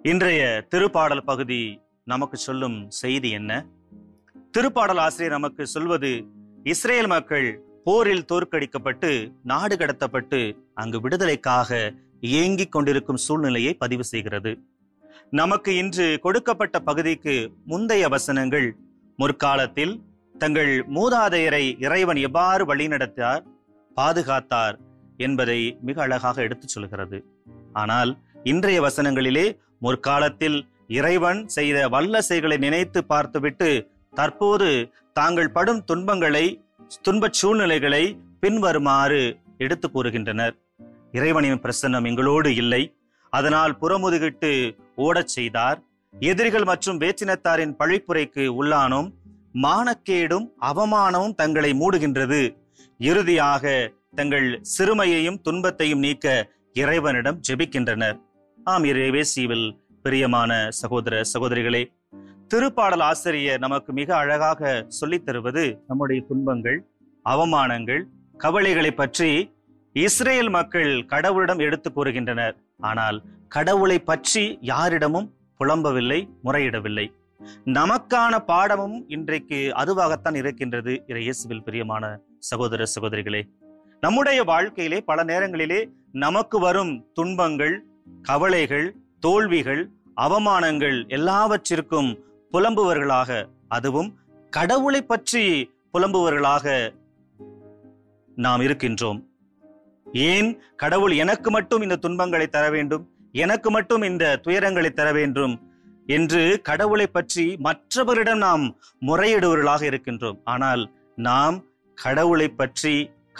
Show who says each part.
Speaker 1: இன்றைய திருப்பாடல் பகுதி நமக்கு சொல்லும் செய்தி என்ன திருப்பாடல் ஆசிரியர் நமக்கு சொல்வது இஸ்ரேல் மக்கள் போரில் தோற்கடிக்கப்பட்டு நாடு கடத்தப்பட்டு அங்கு விடுதலைக்காக இயங்கிக் கொண்டிருக்கும் சூழ்நிலையை பதிவு செய்கிறது நமக்கு இன்று கொடுக்கப்பட்ட பகுதிக்கு முந்தைய வசனங்கள் முற்காலத்தில் தங்கள் மூதாதையரை இறைவன் எவ்வாறு வழிநடத்தார் பாதுகாத்தார் என்பதை மிக அழகாக எடுத்துச் சொல்கிறது ஆனால் இன்றைய வசனங்களிலே முற்காலத்தில் இறைவன் செய்த வல்ல செயல்களை நினைத்து பார்த்துவிட்டு தற்போது தாங்கள் படும் துன்பங்களை துன்பச் சூழ்நிலைகளை பின்வருமாறு எடுத்து கூறுகின்றனர் இறைவனின் பிரசன்னம் எங்களோடு இல்லை அதனால் புறமுதுகிட்டு ஓடச் செய்தார் எதிரிகள் மற்றும் வேற்றினத்தாரின் பழிப்புரைக்கு உள்ளானோம் மானக்கேடும் அவமானமும் தங்களை மூடுகின்றது இறுதியாக தங்கள் சிறுமையையும் துன்பத்தையும் நீக்க இறைவனிடம் ஜெபிக்கின்றனர் ஆம் இறைவேசிவில் பிரியமான சகோதர சகோதரிகளே திருப்பாடல் ஆசிரியர் நமக்கு மிக அழகாக சொல்லித் தருவது நம்முடைய துன்பங்கள் அவமானங்கள் கவலைகளை பற்றி இஸ்ரேல் மக்கள் கடவுளிடம் எடுத்து கூறுகின்றனர் ஆனால் கடவுளை பற்றி யாரிடமும் புலம்பவில்லை முறையிடவில்லை நமக்கான பாடமும் இன்றைக்கு அதுவாகத்தான் இருக்கின்றது இயேசுவில் பிரியமான சகோதர சகோதரிகளே நம்முடைய வாழ்க்கையிலே பல நேரங்களிலே நமக்கு வரும் துன்பங்கள் கவலைகள் தோல்விகள் அவமானங்கள் எல்லாவற்றிற்கும் புலம்புவர்களாக அதுவும் கடவுளை பற்றி புலம்புவர்களாக நாம் இருக்கின்றோம் ஏன் கடவுள் எனக்கு மட்டும் இந்த துன்பங்களை தர வேண்டும் எனக்கு மட்டும் இந்த துயரங்களை தர வேண்டும் என்று கடவுளை பற்றி மற்றவரிடம் நாம் முறையிடுவர்களாக இருக்கின்றோம் ஆனால் நாம் கடவுளை பற்றி